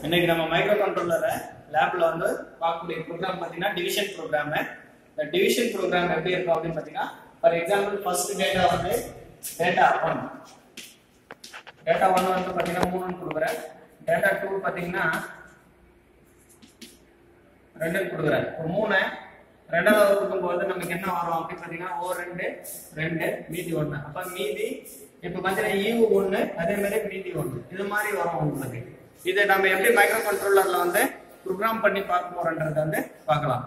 இன்னைக்கு நம்ம மைக்ரோ கண்ட்ரோலரை லேப்ல வந்து பார்க்கக்கூடிய ப்ரோக்ராம் பார்த்தீங்கன்னா டிவிஷன் ப்ரோக்ராம் இந்த டிவிஷன் ப்ரோக்ராம் எப்படி இருக்கும் அப்படின்னு பார்த்தீங்கன்னா ஃபார் எக்ஸாம்பிள் ஃபர்ஸ்ட் டேட்டா வந்து டேட்டா ஒன் டேட்டா ஒன் வந்து பார்த்தீங்கன்னா மூணுன்னு கொடுக்குறேன் டேட்டா டூ பார்த்தீங்கன்னா ரெண்டுன்னு கொடுக்குறேன் இப்போ மூணு ரெண்டாவது கொடுக்கும்போது நமக்கு என்ன வரும் அப்படின்னு பார்த்தீங்கன்னா ஓ ரெண்டு ரெண்டு மீதி ஒன்று அப்போ மீதி இப்போ பார்த்தீங்கன்னா ஈவு ஒன்று அதே மாதிரி மீதி ஒன்று இது மாதிரி வரும் உங்களுக்கு இதை நம்ம எப்படி மைக்ரோ கண்ட்ரோலர்ல வந்து ப்ரோக்ராம் பண்ணி பார்க்க போறோன்றதை வந்து பார்க்கலாம்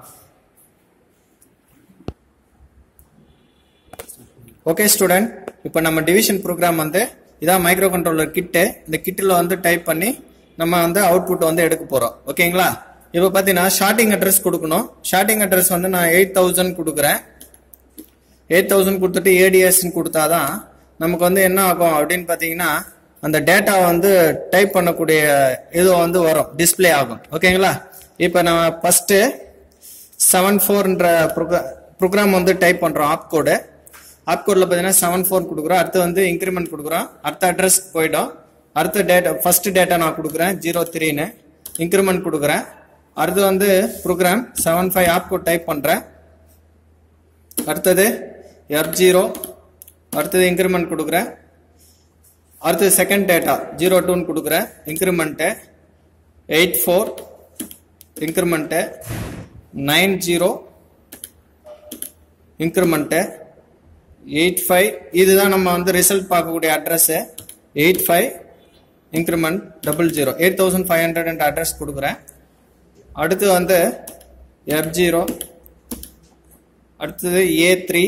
ஓகே ஸ்டூடெண்ட் இப்போ நம்ம டிவிஷன் ப்ரோக்ராம் வந்து இதான் மைக்ரோ கண்ட்ரோலர் கிட்டு இந்த கிட்டில் வந்து டைப் பண்ணி நம்ம வந்து அவுட்புட் வந்து எடுக்க போறோம் ஓகேங்களா இப்போ பார்த்தீங்கன்னா ஷார்ட்டிங் அட்ரஸ் கொடுக்கணும் ஷார்ட்டிங் அட்ரஸ் வந்து நான் எயிட் தௌசண்ட் கொடுக்குறேன் எயிட் தௌசண்ட் கொடுத்துட்டு ஏடிஎஸ்ன்னு கொடுத்தாதான் நமக்கு வந்து என்ன ஆகும் அப்படின்னு பார்த்தீங்கன்னா அந்த டேட்டா வந்து டைப் பண்ணக்கூடிய இது வந்து வரும் டிஸ்ப்ளே ஆகும் ஓகேங்களா இப்போ நம்ம ஃபர்ஸ்ட் செவன் ஃபோர்ன்ற ப்ரோக்ராம் வந்து டைப் பண்ணுறோம் ஆப் கோடு ஆப் கோடில் பார்த்தீங்கன்னா செவன் ஃபோர் கொடுக்குறோம் அடுத்து வந்து இன்க்ரிமெண்ட் கொடுக்குறோம் அடுத்த அட்ரஸ் போயிடும் அடுத்த டேட்டா ஃபர்ஸ்ட் டேட்டா நான் கொடுக்குறேன் ஜீரோ த்ரீன்னு இன்க்ரிமெண்ட் கொடுக்குறேன் அடுத்து வந்து program seven five opcode type பண்ணுறேன் அடுத்தது எஃப் ஜீரோ அடுத்தது இன்க்ரிமெண்ட் கொடுக்குறேன் அடுத்தது செகண்ட் டேட்டா ஜீரோ டூன்னு கொடுக்குறேன் increment eight four increment nine zero increment eight five இதுதான் நம்ம வந்து ரிசல்ட் பார்க்கக்கூடிய address eight five increment double zero eight thousand five hundred என்ற அட்ரஸ் கொடுக்குறேன் அடுத்து வந்து எஃப் ஜீரோ அடுத்தது A three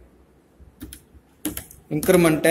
increment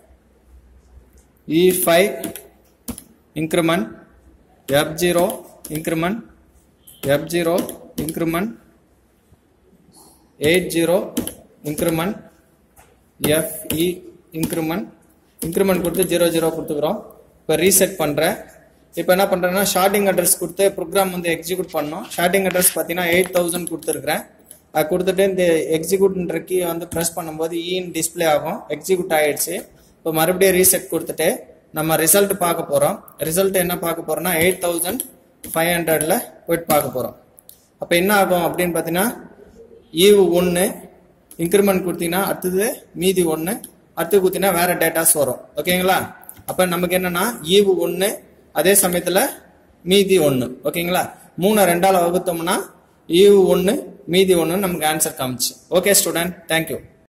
E five increment F zero increment F zero increment eight zero increment FE increment increment கொடுத்து zero zero கொடுத்துக்கிறோம் இப்போ reset பண்ணுறேன் இப்போ என்ன பண்ணுறேன்னா ஷார்ட்டிங் அட்ரஸ் கொடுத்து ப்ரோக்ராம் வந்து எக்ஸிக்யூட் பண்ணோம் ஷார்ட்டிங் அட்ரஸ் பார்த்தீங்கன்னா எயிட் தௌசண்ட் கொடுத்துருக்குறேன் அது கொடுத்துட்டு இந்த எக்ஸிக்யூட்ன்ற கீ வந்து ப்ரெஸ் பண்ணும்போது இன் டிஸ்பிளே ஆகும் எக்ஸிக்யூட் ஆயிடுச்சு இப்போ மறுபடியும் ரீசெட் கொடுத்துட்டு நம்ம ரிசல்ட் பார்க்க போகிறோம் ரிசல்ட் என்ன பார்க்க போகிறோம்னா எயிட் தௌசண்ட் ஃபைவ் ஹண்ட்ரடில் போயிட்டு பார்க்க போகிறோம் அப்போ என்ன ஆகும் அப்படின்னு பார்த்தீங்கன்னா ஈவு ஒன்று இன்க்ரிமெண்ட் கொடுத்தீங்கன்னா அடுத்தது மீதி ஒன்று அடுத்து கொடுத்தீங்கன்னா வேற டேட்டாஸ் வரும் ஓகேங்களா அப்போ நமக்கு என்னன்னா ஈவு ஒன்று அதே சமயத்தில் மீதி ஒன்று ஓகேங்களா மூணு ரெண்டால் வகுத்தோம்னா ஈவு ஒன்று மீதி ஒன்று நமக்கு ஆன்சர் காமிச்சு ஓகே ஸ்டூடெண்ட் தேங்க்யூ